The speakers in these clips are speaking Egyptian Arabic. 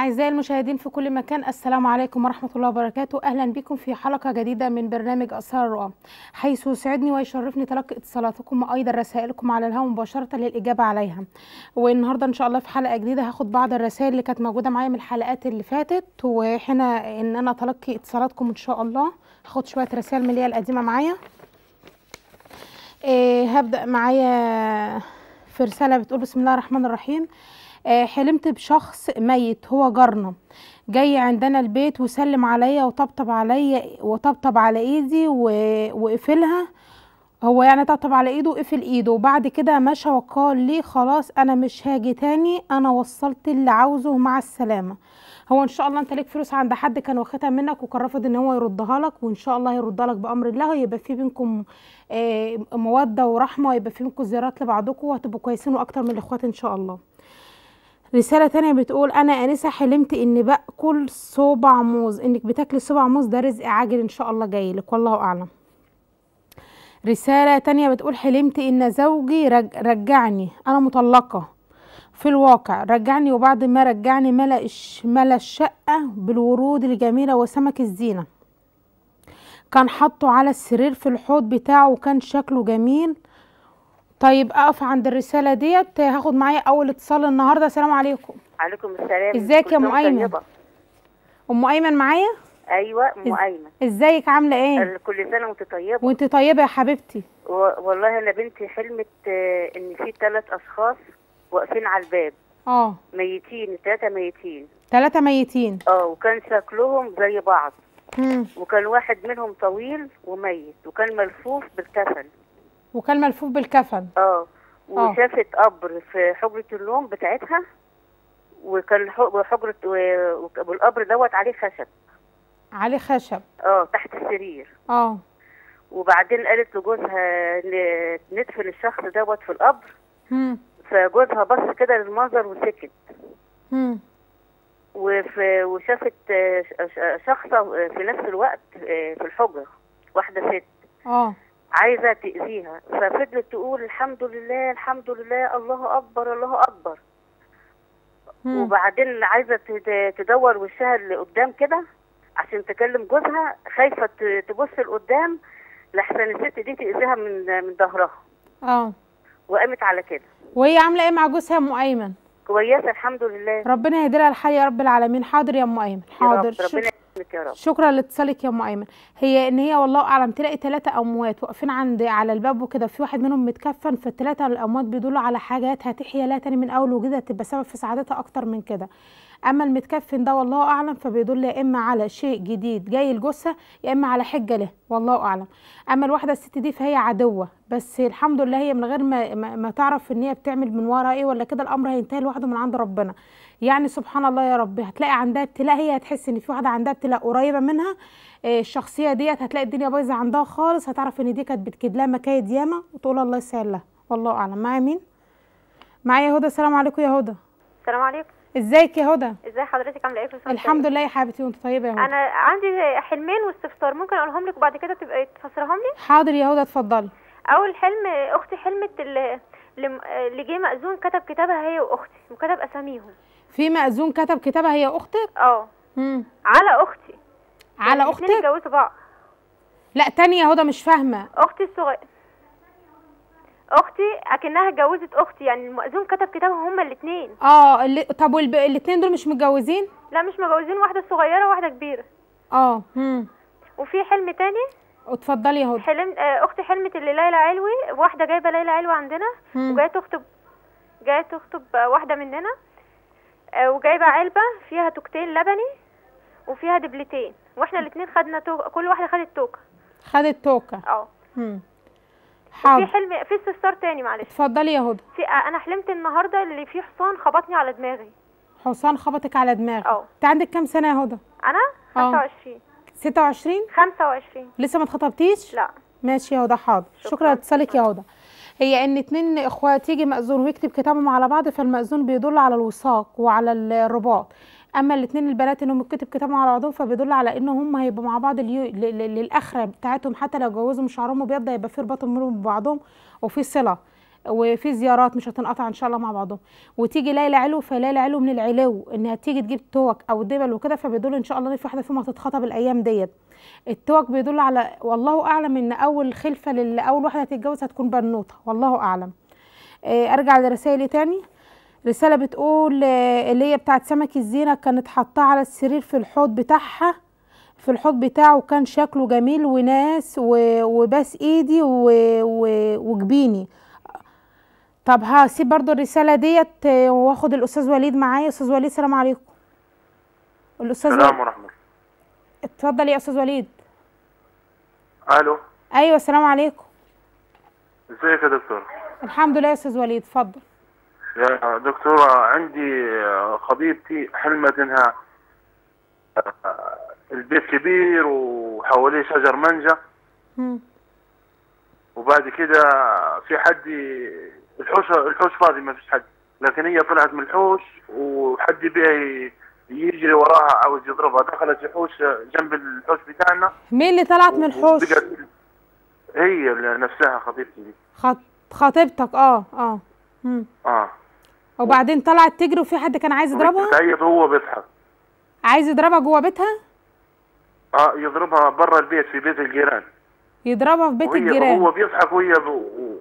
أعزائي المشاهدين في كل مكان السلام عليكم ورحمة الله وبركاته أهلا بكم في حلقة جديدة من برنامج أسرار الرؤى حيث يسعدني ويشرفني تلقي اتصالاتكم وأيضا رسائلكم على الهواء مباشرة للإجابة عليها والنهاردة إن شاء الله في حلقة جديدة هاخد بعض الرسائل اللي كانت موجودة معايا من الحلقات اللي فاتت وحين إن أنا تلقي اتصالاتكم إن شاء الله هاخد شوية رسائل من اللي هي القديمة معايا إيه هبدأ معايا في رسالة بتقول بسم الله الرحمن الرحيم آه، حلمت بشخص ميت هو جارنا جاي عندنا البيت وسلم عليا وطبطب عليا وطبطب على ايدي و- وقفلها هو يعني طبطب على ايده وقفل ايده وبعد كده مشى وقال لي خلاص انا مش هاجي تاني انا وصلت اللي عاوزه مع السلامة هو ان شاء الله انت ليك فلوس عند حد كان واخدها منك وكان رافض ان هو يردها لك وان شاء الله هيردها لك بامر الله ويبقى في بينكم آه، موده ورحمه ويبقى في بينكم زيارات لبعضكم وهتبقوا كويسين واكتر من الاخوات ان شاء الله رسالة تانية بتقول أنا أنسة حلمت إني بأكل صوبع موز إنك بتاكلي صوبع موز ده رزق عاجل إن شاء الله جايلك والله أعلم رسالة تانية بتقول حلمت إن زوجي رج رجعني أنا مطلقة في الواقع رجعني وبعد ما رجعني ملأ الش- ملأ الشقة بالورود الجميلة وسمك الزينة كان حاطه على السرير في الحوض بتاعه وكان شكله جميل طيب اقف عند الرسالة ديت هاخد معايا اول اتصال النهارده السلام عليكم عليكم السلام ازيك يا كل أم سنة أيمن؟ طيبة. ام ايمن معايا ايوه ام إز- ايمن ازيك عامله ايه ال- كل سنه وانت طيبه وانت طيبه يا حبيبتي و... والله انا بنتي حلمت آه، ان في ثلاث اشخاص واقفين على الباب اه ميتين ثلاثه ميتين ثلاثه ميتين اه وكان شكلهم زي بعض مم. وكان واحد منهم طويل وميت وكان ملفوف بالكفن وكان ملفوف بالكفن اه وشافت قبر في حجره النوم بتاعتها وكان ح- حجره و- والقبر دوت عليه خشب عليه خشب اه تحت السرير اه وبعدين قالت لجوزها ن- ندفن الشخص دوت في القبر مم. فجوزها بص كده للمنظر وسكت مم. وف- وشافت آه، ش- ش- شخصة آه، في نفس الوقت آه، في الحجرة واحدة ست اه عايزة تأذيها ففضلت تقول الحمد لله الحمد لله الله أكبر الله أكبر مم. وبعدين عايزة تد- تدور وشها لقدام كده عشان تكلم جوزها خايفة ت- تبص لقدام لحسن الست دي تأذيها من من ظهرها اه وقامت على كده وهي عامله ايه مع جوزها يا ام ايمن كويسة الحمد لله ربنا يهدي لها الحال يا رب العالمين حاضر يا ام ايمن يا حاضر رب شك- ربنا يكرمك يا رب شكرا لاتصالك يا ام ايمن هي ان هي والله اعلم تلاقي ثلاثه اموات واقفين عند على الباب وكده في واحد منهم متكفن فالثلاثه الاموات بيدلوا على حاجات هتحيا لها تاني من اول وجديد هتبقى سبب في سعادتها اكتر من كده اما المتكفن ده والله اعلم فبيدل يا اما على شيء جديد جاي الجثه يا اما على حجه له والله اعلم اما الواحده الست دي فهي عدوه بس الحمد لله هي من غير ما ما, ما تعرف ان هي بتعمل من ورا ايه ولا كده الامر هينتهي لوحده من عند ربنا يعني سبحان الله يا رب هتلاقي عندها ابتلاء هي هتحس ان في واحده عندها ابتلاء قريبه منها إيه، الشخصيه ديت هتلاقي الدنيا بايظه عندها خالص هتعرف ان دي كانت بتكيد لها مكايد ياما وتقول الله يسهل لها والله اعلم معايا مين معايا هدى السلام عليكم يا هدى السلام عليكم ازيك يا هدى ازي حضرتك عامله ايه في الحمد لله يا حبيبتي وانت طيبه يا هدى انا عندي حلمين واستفسار ممكن اقولهم لك وبعد كده تبقى تفسرهم لي حاضر يا هدى اتفضلي اول حلم اختي حلمت اللي اللي جه مأذون كتب كتابها هي واختي وكتب اساميهم في مأذون كتب كتابها هي اختك اه مم. على اختي على يعني الاتنين اختك اتجوزوا بعض لا تاني يا هدى مش فاهمه اختي الصغيره اختي اكنها اتجوزت اختي يعني المأذون كتب كتابهم هما الاثنين اه اللي... طب والب... الاتنين دول مش متجوزين لا مش مجوزين واحده صغيره وواحده كبيره اه امم وفي حلم تاني اتفضلي يا هدى حلم آه، اختي حلمت اللي ليلى علوي واحده جايبه ليلى علوي عندنا مم. وجايه تخطب جايه تخطب آه، واحده مننا آه، وجايبه علبه فيها توكتين لبني وفيها دبلتين واحنا الاثنين خدنا تو... كل واحده خدت توكه خدت توكه اه امم في حاضر حلم في استفسار تاني معلش اتفضلي يا هدى في آه، انا حلمت النهارده اللي فيه حصان خبطني على دماغي حصان خبطك على دماغك اه. انت عندك كام سنه يا هدى انا اه. 25 26 25 لسه ما اتخطبتيش لا ماشي يا هدى حاضر شكرا, شكرا. لاتصالك يا هدى هي ان اتنين اخوات يجي مأذون ويكتب كتابهم على بعض فالمأذون بيدل على الوثاق وعلى الرباط اما الاتنين البنات انهم يكتب كتابهم على بعضهم فبيدل على ان هم هيبقوا مع بعض اليو... ل... ل... للاخره بتاعتهم حتى لو جوزوا شعرهم ابيض هيبقى في رباط بينهم وبعضهم وفي صله وفي زيارات مش هتنقطع ان شاء الله مع بعضهم وتيجي ليلى علو فليلى علو من العلو انها تيجي تجيب توك او دبل وكده فبيدل ان شاء الله ان في واحده فيهم هتتخطب الايام ديت التوك بيدل على والله اعلم ان اول خلفه لل اول واحده هتتجوز هتكون بنوته والله اعلم آه، ارجع لرسائلي تاني رساله بتقول آه، اللي هي بتاعت سمك الزينه كانت حاطاه على السرير في الحوض بتاعها في الحوض بتاعه كان شكله جميل وناس و- وباس ايدي و- و- وجبيني طب هسيب برضو الرساله ديت آه، واخد الاستاذ وليد معايا استاذ وليد السلام عليكم الاستاذ السلام وليد ورحمة الله اتفضل يا استاذ وليد الو ايوه السلام عليكم ازيك يا دكتور الحمد لله يا استاذ وليد اتفضل يا دكتورة عندي خطيبتي حلمت انها البيت كبير وحواليه شجر منجا مم. وبعد كده في حد ي- الحوش الحوش فاضي ما فيش حد لكن هي طلعت من الحوش وحد بيها ي- يجري وراها عاوز يضربها دخلت الحوش جنب الحوش بتاعنا مين اللي طلعت من الحوش وبقت هي نفسها خطيبتي دي خط... خطيبتك اه اه مم. اه وبعدين طلعت تجري وفي حد كان عايز يضربها بتعيط وهو بيضحك عايز يضربها جوه بيتها اه يضربها برا البيت في بيت الجيران يضربها في بيت وهي الجيران هو بيضحك وهي ب... و-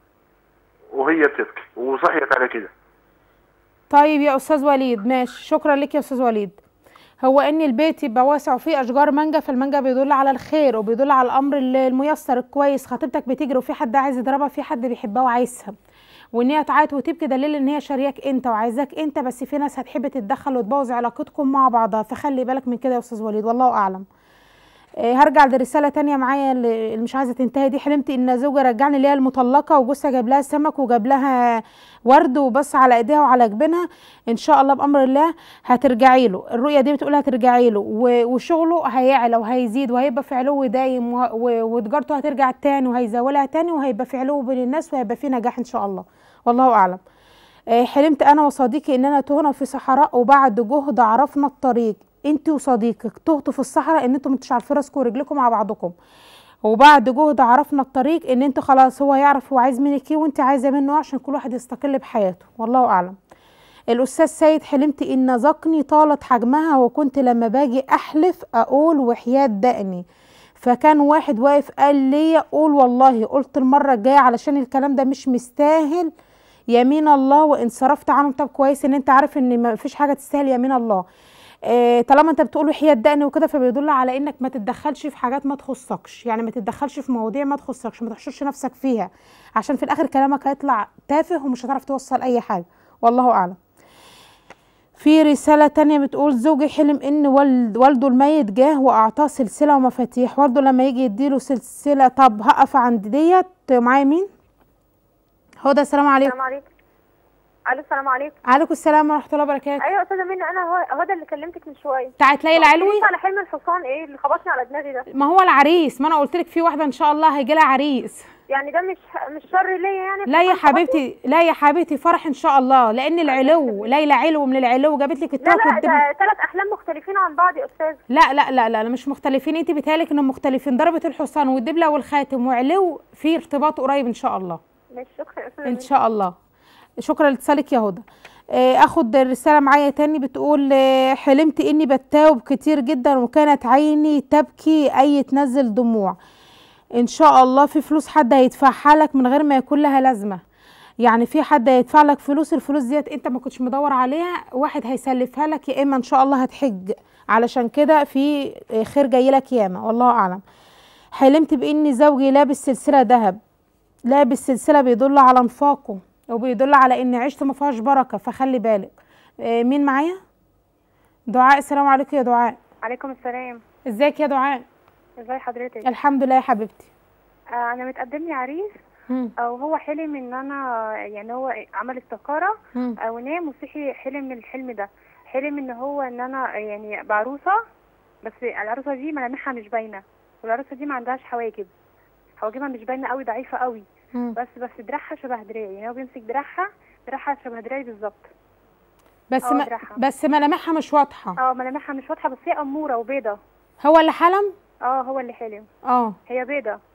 وهي بتبكي وصحيت على كده طيب يا استاذ وليد ماشي شكرا لك يا استاذ وليد هو ان البيت يبقى واسع وفيه اشجار مانجا فالمانجا بيدل على الخير وبيدل على الامر ال- الميسر الكويس خطيبتك بتجري وفي حد عايز يضربها في حد بيحبها وعايزها وان هي تعيط وتبكي دليل ان هي شارياك انت وعايزاك انت بس في ناس هتحب تتدخل وتبوظ علاقتكم مع بعضها فخلي بالك من كده يا استاذ وليد والله اعلم آه، هرجع لرساله تانية معايا اللي اللي مش عايزه تنتهي دي حلمت ان زوجي رجعني اللي هي المطلقه وجوزها جاب لها سمك وجاب لها ورد وبص على ايديها وعلى جبينها ان شاء الله بامر الله هترجعي له الرؤيه دي بتقول هترجعي له و- وشغله هيعلى وهيزيد وهيبقى في علو دايم و- و- وتجارته هترجع تاني وهيزولها تاني وهيبقى في علو بين الناس وهيبقى في نجاح ان شاء الله والله اعلم آه، حلمت انا وصديقي اننا تهنا في صحراء وبعد جهد عرفنا الطريق انت وصديقك تهتوا في الصحراء ان انتوا مش عارفين راسكم ورجلكم مع بعضكم وبعد جهد عرفنا الطريق ان انتوا خلاص هو يعرف هو عايز منك ايه وانت عايزه منه إيه عشان كل واحد يستقل بحياته والله اعلم الاستاذ سيد حلمت ان ذقني طالت حجمها وكنت لما باجي احلف اقول وحياة دقني فكان واحد واقف قال لي قول والله قلت المره الجايه علشان الكلام ده مش مستاهل يمين الله وان صرفت عنه طب كويس ان انت عارف ان ما فيش حاجه تستاهل يمين الله آه، طالما انت بتقول وحياة دقن وكده فبيدل على انك ما تتدخلش في حاجات ما تخصكش يعني ما تتدخلش في مواضيع ما تخصكش ما تحشرش نفسك فيها عشان في الاخر كلامك هيطلع تافه ومش هتعرف توصل اي حاجه والله اعلم في رسالة تانية بتقول زوجي حلم ان والد والده الميت جاه واعطاه سلسلة ومفاتيح والده لما يجي يديله سلسلة طب هقف عند ديت معايا مين هدى السلام عليكم السلام عليكم الو السلام عليكم عليكم السلام ورحمة الله وبركاته ايوه يا استاذه منى انا هو هدى اللي كلمتك من شويه بتاعت ليلى علوي قلت على حلم الحصان ايه اللي خبطني على دماغي ده ما هو العريس ما انا قلت لك في واحدة ان شاء الله هيجي لها عريس يعني ده مش مش شر ليا يعني لا يا الحصان خبطني؟ حبيبتي لا يا حبيبتي فرح ان شاء الله لان العلو ليلى علو من العلو جابت لك لا التوك لا والدبل ده ثلاث احلام مختلفين عن بعض يا استاذ لا لا لا لا مش مختلفين انت بيتهيألك انهم مختلفين ضربة الحصان والدبلة والخاتم وعلو في ارتباط قريب ان شاء الله ماشي شكرا يا استاذه ان منى. شاء الله شكرا لاتصالك يا هدى آه، اخد الرساله معايا تاني بتقول آه، حلمت اني بتاوب كتير جدا وكانت عيني تبكي اي تنزل دموع ان شاء الله في فلوس حد هيدفعها لك من غير ما يكون لها لازمه يعني في حد هيدفع لك فلوس الفلوس ديت انت ما كنتش مدور عليها واحد هيسلفها لك يا اما ان شاء الله هتحج علشان كده في آه، خير جاي لك ياما والله اعلم حلمت باني زوجي لابس سلسله ذهب لابس سلسله بيدل على انفاقه وبيدل على ان عيشته ما فيهاش بركه فخلي بالك آه، مين معايا دعاء السلام عليكم يا دعاء عليكم السلام ازيك يا دعاء ازي حضرتك الحمد لله يا حبيبتي آه انا متقدم لي عريس مم. او هو حلم ان انا يعني هو عمل استخاره مم. او نام وصحي حلم من الحلم ده حلم ان هو ان انا يعني بعروسه بس العروسه دي ملامحها مش باينه والعروسه دي ما عندهاش حواجب حواجبها مش باينه قوي ضعيفه قوي مم. بس بس دراعها شبه دراعي يعني هو بيمسك دراعها دراعها شبه دراعي بالظبط بس اه ما دراعها. بس ملامحها مش واضحه اه ملامحها مش واضحه بس هي اموره وبيضه هو اللي حلم اه هو اللي حلم اه هي بيضه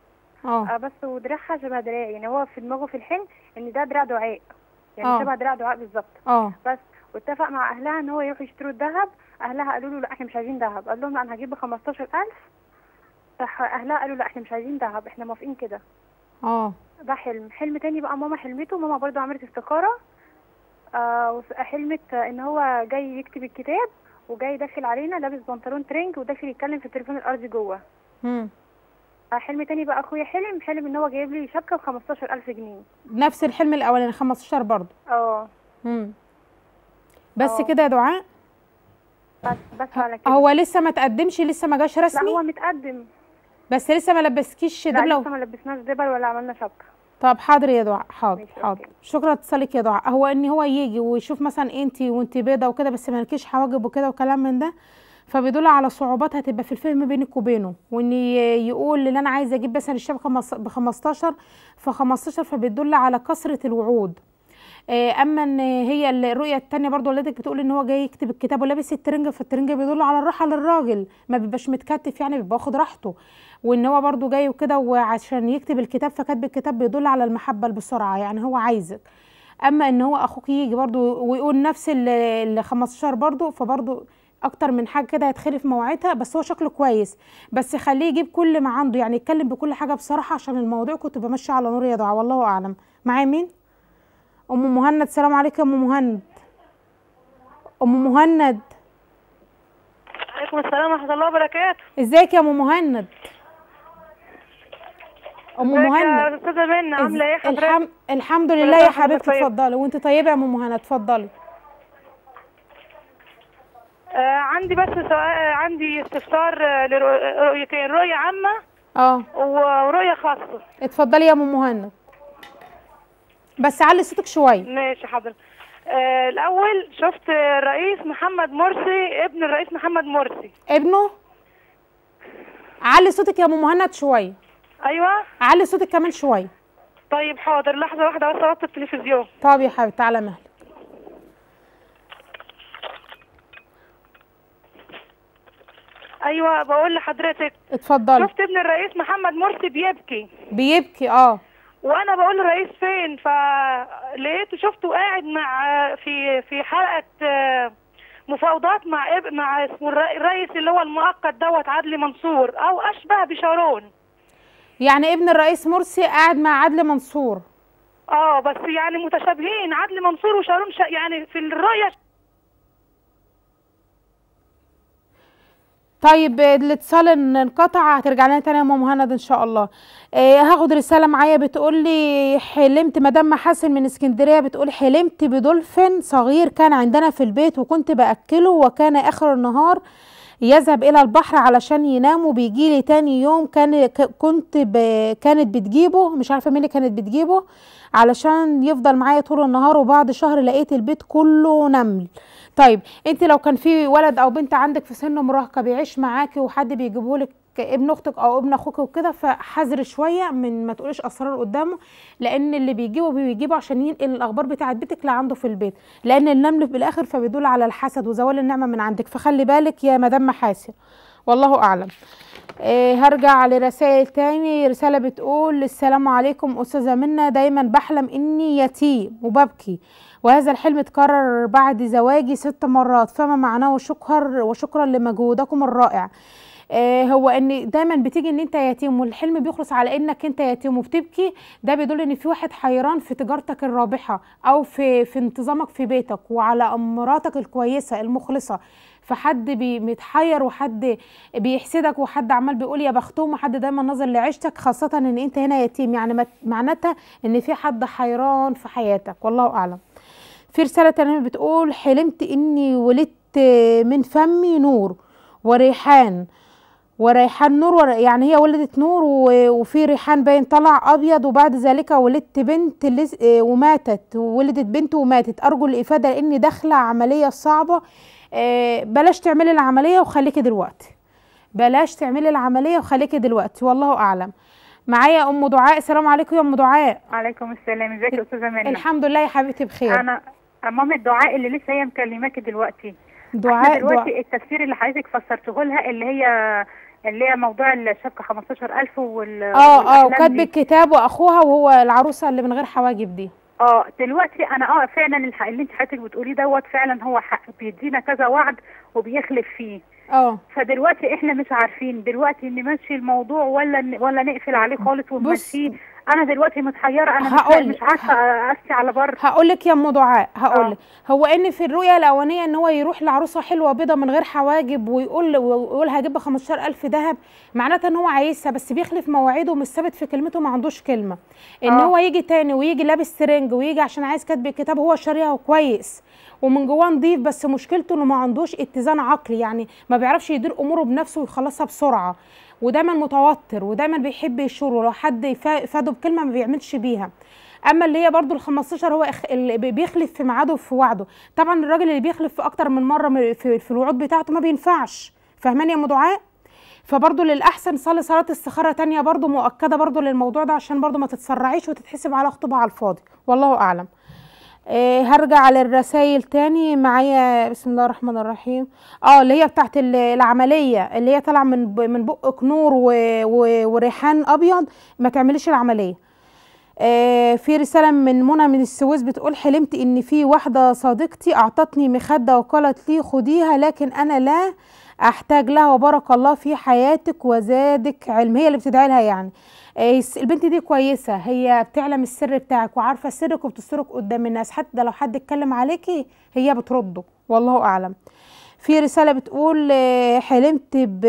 اه آه بس ودراعها شبه دراعي يعني هو في دماغه في الحلم ان ده دراع دعاء يعني آه. شبه دراع دعاء بالظبط اه بس واتفق مع اهلها ان هو يروحوا يشتروا الذهب اهلها قالوا له لا احنا مش عايزين ذهب قال لهم لا انا هجيب ب 15000 راح اهلها قالوا لا احنا مش عايزين ذهب احنا موافقين كده اه ده حلم حلم تاني بقى ماما حلمته ماما برضو عملت استخارة آه وس- حلمت آه، ان هو جاي يكتب الكتاب وجاي داخل علينا لابس بنطلون ترنج وداخل يتكلم في التليفون الارضي جوه مم. آه حلم تاني بقى اخويا حلم حلم ان هو جايب لي شبكه ب 15000 جنيه نفس الحلم الاولاني 15 برضه اه مم. بس آه. كده يا دعاء بس بس على كده هو لسه ما تقدمش لسه ما جاش لا رسمي هو متقدم بس لسه ما لبسكيش لا دبله لسه ما لبسناش دبل ولا عملنا شبكه طب حاضر يا دعاء حاضر ماشي، حاضر أوكي. شكرا اتصالك يا دعاء هو ان هو يجي ويشوف مثلا انت وانت بيضه وكده بس مالكيش حواجب وكده وكلام من ده فبيدل على صعوبات هتبقى في الفهم بينك وبينه وان ي- يقول ان انا عايز اجيب مثلا الشبكه ب 15 ف 15 فبتدل على كثره الوعود آه، اما ان هي الرؤيه التانية برضو والدتك بتقول ان هو جاي يكتب الكتاب ولابس الترنج فالترنج بيدل على الراحه للراجل ما بيبقاش متكتف يعني بيبقى واخد راحته وان هو برضو جاي وكده وعشان يكتب الكتاب فكتب الكتاب بيدل على المحبه بسرعه يعني هو عايزك اما ان هو اخوك يجي برضو ويقول نفس ال ال 15 برضو فبرضو اكتر من حاجه كده هيتخلف موعدها بس هو شكله كويس بس خليه يجيب كل ما عنده يعني يتكلم بكل حاجه بصراحه عشان المواضيع كنت بمشي على نور يا دعاء والله اعلم معايا مين ام مهند سلام عليكم يا ام مهند ام مهند عليكم السلام ورحمة الله وبركاته ازيك يا ام مهند ام ازيك مهند يا أستاذة منى عاملة ايه حضرتك؟ الحم... الحمد كل لله يا سنة وحضرتك حبيبتي طيبة. اتفضلي وانت طيبه يا ام مهند اتفضلي آه عندي بس سؤال آه، عندي استفسار آه، لرؤيتين رؤية عامة اه و- ورؤية خاصة اتفضلي يا ام مهند بس علي صوتك شويه ماشي حضرتك آه الأول شفت الرئيس محمد مرسي ابن الرئيس محمد مرسي ابنه علي صوتك يا ام مهند شويه أيوة علي صوتك كمان شويه طيب حاضر لحظة واحدة بس أوطي التلفزيون طب يا حبيبتي على مهلك أيوة بقول لحضرتك اتفضلي شفت ابن الرئيس محمد مرسي بيبكي بيبكي اه وانا بقول للرئيس فين فلقيته شفته قاعد مع في في حلقه آه، مفاوضات مع اب- مع اسمه الر- الرئيس اللي هو المؤقت دوت عدلي منصور او اشبه بشارون يعني ابن الرئيس مرسي قاعد مع عدلي منصور اه بس يعني متشابهين عدلي منصور وشارون شا يعني في الرؤيه طيب الاتصال ان- انقطع هترجع لنا تاني يا ام مهند ان شاء الله آه هاخد رساله معايا بتقول لي حلمت مدام محاسن من اسكندريه بتقول حلمت بدولفين صغير كان عندنا في البيت وكنت باكله وكان اخر النهار يذهب الى البحر علشان ينام وبيجي لي تاني يوم كان ك- كنت ب... كانت بتجيبه مش عارفه مين اللي كانت بتجيبه علشان يفضل معايا طول النهار وبعد شهر لقيت البيت كله نمل طيب انت لو كان في ولد او بنت عندك في سن مراهقه بيعيش معاكي وحد بيجيبه لك ابن اختك او ابن اخوك وكده فحذر شويه من ما تقوليش اسرار قدامه لان اللي بيجيبه بيجيبه عشان ينقل الاخبار بتاعت بيتك لعنده في البيت لان النمل في الاخر فبيدل على الحسد وزوال النعمه من عندك فخلي بالك يا مدام محاسن والله اعلم إيه هرجع لرسائل تاني رسالة بتقول السلام عليكم أستاذة منى دايما بحلم إني يتيم وببكي وهذا الحلم اتكرر بعد زواجي ست مرات فما معناه شكر وشكرا لمجهودكم الرائع آه هو ان دايما بتيجي ان انت يتيم والحلم بيخلص على انك انت يتيم وبتبكي ده بيدل ان في واحد حيران في تجارتك الرابحه او في في انتظامك في بيتك وعلى مراتك الكويسه المخلصه فحد بي- متحير وحد بيحسدك وحد عمال بيقول يا بختهم وحد دايما نظر لعيشتك خاصه ان انت هنا يتيم يعني مت- معناتها ان في حد حيران في حياتك والله اعلم في رسالة تانية بتقول حلمت إني ولدت من فمي نور وريحان وريحان نور ور... يعني هي ولدت نور و... وفي ريحان باين طلع أبيض وبعد ذلك ولدت بنت لس... آه، وماتت ولدت بنت وماتت أرجو الإفادة لأني داخلة عملية صعبة آه، بلاش تعملي العملية وخليكي دلوقتي بلاش تعملي العملية وخليكي دلوقتي والله أعلم معايا أم دعاء السلام عليكم يا أم دعاء عليكم السلام ازيك يا استاذه منى الحمد لله يا حبيبتي بخير انا مامة دعاء اللي لسه هي مكلماكي دلوقتي دعاء احنا دعاء دلوقتي التفسير اللي حضرتك فسرته لها اللي هي اللي هي موضوع الشبكه 15000 وال اه اه والأحلام وكاتب دي. الكتاب واخوها وهو العروسه اللي من غير حواجب دي اه دلوقتي انا اه فعلا الح- اللي انت حضرتك بتقوليه دوت فعلا هو حق بيدينا كذا وعد وبيخلف فيه اه فدلوقتي احنا مش عارفين دلوقتي نمشي الموضوع ولا ن- ولا نقفل عليه خالص ونمشيه انا دلوقتي متحيره انا مش, هقول- مش عارفه اسي على بر هقول لك يا ام دعاء هقول آه. لك هو ان في الرؤيه الاولانيه ان هو يروح لعروسه حلوه بيضه من غير حواجب ويقول ويقول هجيب ب 15000 ذهب معناتها ان هو عايزها بس بيخلف مواعيده ومش ثابت في كلمته ما عندوش كلمه ان آه. هو يجي تاني ويجي لابس سرنج ويجي عشان عايز كاتب الكتاب هو شاريها كويس ومن جواه نضيف بس مشكلته انه ما عندوش اتزان عقلي يعني ما بيعرفش يدير اموره بنفسه ويخلصها بسرعه ودايما متوتر ودايما بيحب يشور ولو حد يفا- فاده بكلمه ما بيعملش بيها اما اللي هي برضو ال 15 هو إخ- اللي بي- بيخلف في ميعاده وفي وعده طبعا الراجل اللي بيخلف في اكتر من مره من- في, في الوعود بتاعته ما بينفعش فاهماني يا ام دعاء فبرضو للاحسن صلي صلاه استخاره تانية برضو مؤكده برضو للموضوع ده عشان برضو ما تتسرعيش وتتحسب على خطوبه على الفاضي والله اعلم إيه هرجع للرسائل تاني معايا بسم الله الرحمن الرحيم اه اللي هي بتاعت ال- العمليه اللي هي طالعه من ب- من بقك نور و... و... وريحان ابيض ما تعمليش العمليه آه، في رسالة من منى من السويس بتقول حلمت ان في واحدة صديقتي اعطتني مخدة وقالت لي خديها لكن انا لا احتاج لها وبارك الله في حياتك وزادك علم هي اللي بتدعي لها يعني آه، الس- البنت دي كويسة هي بتعلم السر بتاعك وعارفة سرك وبتسترك قدام الناس حتى لو حد اتكلم عليكي هي بترده والله اعلم في رسالة بتقول آه، حلمت ب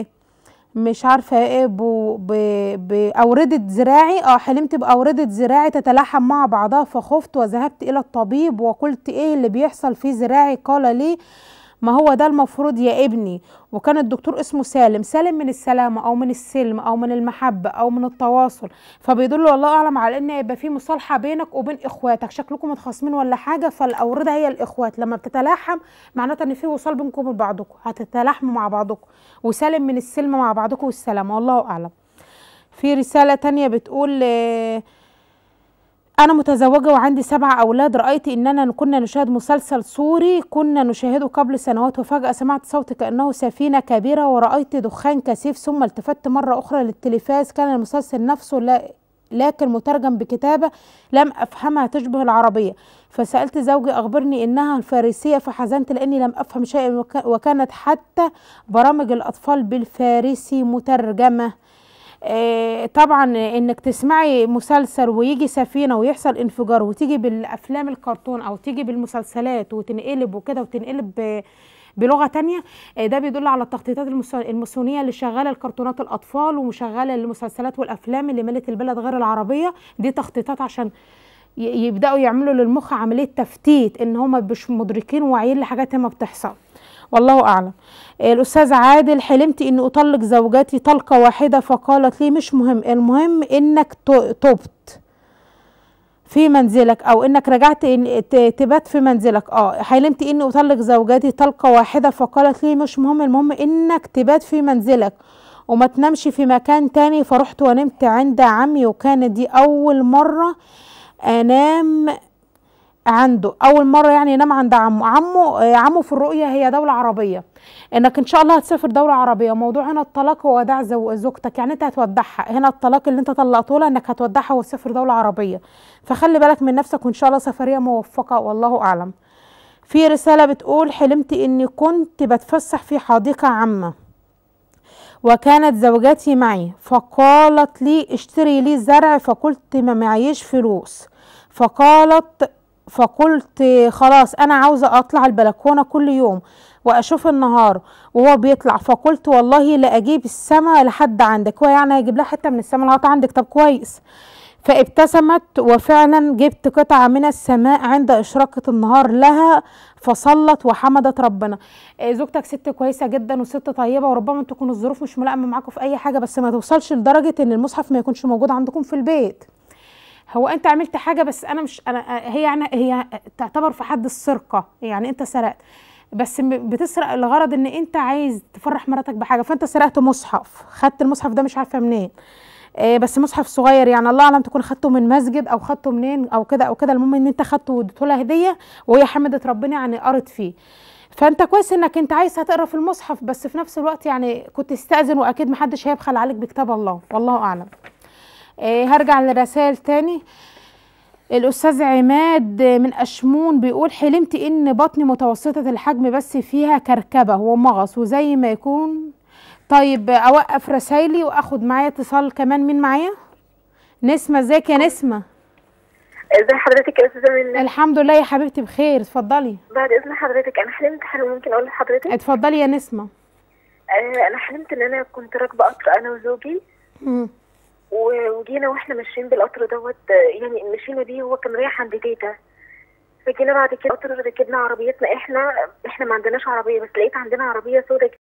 مش عارفه ايه بو- ب- باورده ذراعي اه حلمت باورده ذراعي تتلاحم مع بعضها فخفت وذهبت الى الطبيب وقلت ايه اللي بيحصل في ذراعي قال لي ما هو ده المفروض يا ابني وكان الدكتور اسمه سالم سالم من السلامه او من السلم او من المحبه او من التواصل فبيدل والله اعلم على ان يبقى في مصالحه بينك وبين اخواتك شكلكم متخاصمين ولا حاجه فالاورده هي الاخوات لما بتتلاحم معناتها ان في وصال بينكم وبين بعضكم هتتلاحموا مع بعضكم وسالم من السلم مع بعضكم والسلامه والله اعلم في رساله تانية بتقول آه، أنا متزوجة وعندي سبع أولاد رأيت إننا كنا نشاهد مسلسل سوري كنا نشاهده قبل سنوات وفجأة سمعت صوت كأنه سفينة كبيرة ورأيت دخان كثيف ثم التفت مرة أخرى للتلفاز كان المسلسل نفسه لا لكن مترجم بكتابة لم أفهمها تشبه العربية فسألت زوجي أخبرني إنها الفارسية فحزنت لأني لم أفهم شيئا وك- وكانت حتى برامج الأطفال بالفارسي مترجمة آه، طبعا انك تسمعي مسلسل ويجي سفينه ويحصل انفجار وتيجي بالافلام الكرتون او تيجي بالمسلسلات وتنقلب وكده وتنقلب ب- بلغه تانية آه، ده بيدل على التخطيطات المس- الماسونيه اللي شغاله الكرتونات الاطفال وشغاله المسلسلات والافلام اللي ملت البلد غير العربيه دي تخطيطات عشان ي- يبداوا يعملوا للمخ عمليه تفتيت ان هم مش مدركين وواعيين لحاجات ما بتحصل والله اعلم الاستاذ عادل حلمت اني اطلق زوجتي طلقه واحده فقالت لي مش مهم المهم انك ت- تبت في منزلك او انك رجعت إن ت- تبات في منزلك اه حلمت اني اطلق زوجتي طلقه واحده فقالت لي مش مهم المهم انك تبات في منزلك وما تنامش في مكان تاني فرحت ونمت عند عمي وكانت دي اول مره انام عنده اول مره يعني ينام عند عمه عمه آه، عمه في الرؤيه هي دوله عربيه انك ان شاء الله هتسافر دوله عربيه موضوع هنا الطلاق هو وداع زو- زوجتك يعني انت هتودعها هنا الطلاق اللي انت طلقته لها انك هتودعها وتسافر دوله عربيه فخلي بالك من نفسك وان شاء الله سفريه موفقه والله اعلم في رساله بتقول حلمت اني كنت بتفسح في حديقه عامه وكانت زوجتي معي فقالت لي اشتري لي زرع فقلت ما معيش فلوس فقالت فقلت خلاص انا عاوزه اطلع البلكونه كل يوم واشوف النهار وهو بيطلع فقلت والله لا اجيب السما لحد عندك هو يعني هيجيب لها حته من السما لغايه عندك طب كويس فابتسمت وفعلا جبت قطعة من السماء عند إشراقة النهار لها فصلت وحمدت ربنا آه، زوجتك ست كويسة جدا وست طيبة وربما تكون الظروف مش ملائمة معاكم في أي حاجة بس ما توصلش لدرجة إن المصحف ما يكونش موجود عندكم في البيت هو انت عملت حاجه بس انا مش انا هي يعني هي تعتبر في حد السرقه يعني انت سرقت بس م- بتسرق لغرض ان انت عايز تفرح مراتك بحاجه فانت سرقت مصحف خدت المصحف ده مش عارفه منين آه، بس مصحف صغير يعني الله اعلم تكون خدته من مسجد او خدته منين او كده او كده المهم ان انت خدته واديته لها هديه وهي حمدت ربنا يعني قرت فيه فانت كويس انك انت عايز هتقرا في المصحف بس في نفس الوقت يعني كنت تستأذن واكيد محدش هيبخل عليك بكتاب الله والله اعلم إيه هرجع للرسائل تاني الاستاذ عماد من اشمون بيقول حلمت ان بطني متوسطه الحجم بس فيها كركبه ومغص وزي ما يكون طيب اوقف رسايلي واخد معايا اتصال كمان مين معايا نسمه ازيك يا نسمه ازي حضرتك يا استاذه منى الحمد لله يا حبيبتي بخير اتفضلي بعد اذن حضرتك انا حلمت حلم ممكن اقول لحضرتك اتفضلي يا نسمه آه انا حلمت ان انا كنت راكبه قطر انا وزوجي مم. و- وجينا واحنا ماشيين بالقطر دوت آه، يعني مشينا بيه وهو كان رايح عند تيتا فجينا بعد كده قطر ركبنا عربيتنا احنا احنا ما عندناش عربيه بس لقيت عندنا عربيه سودا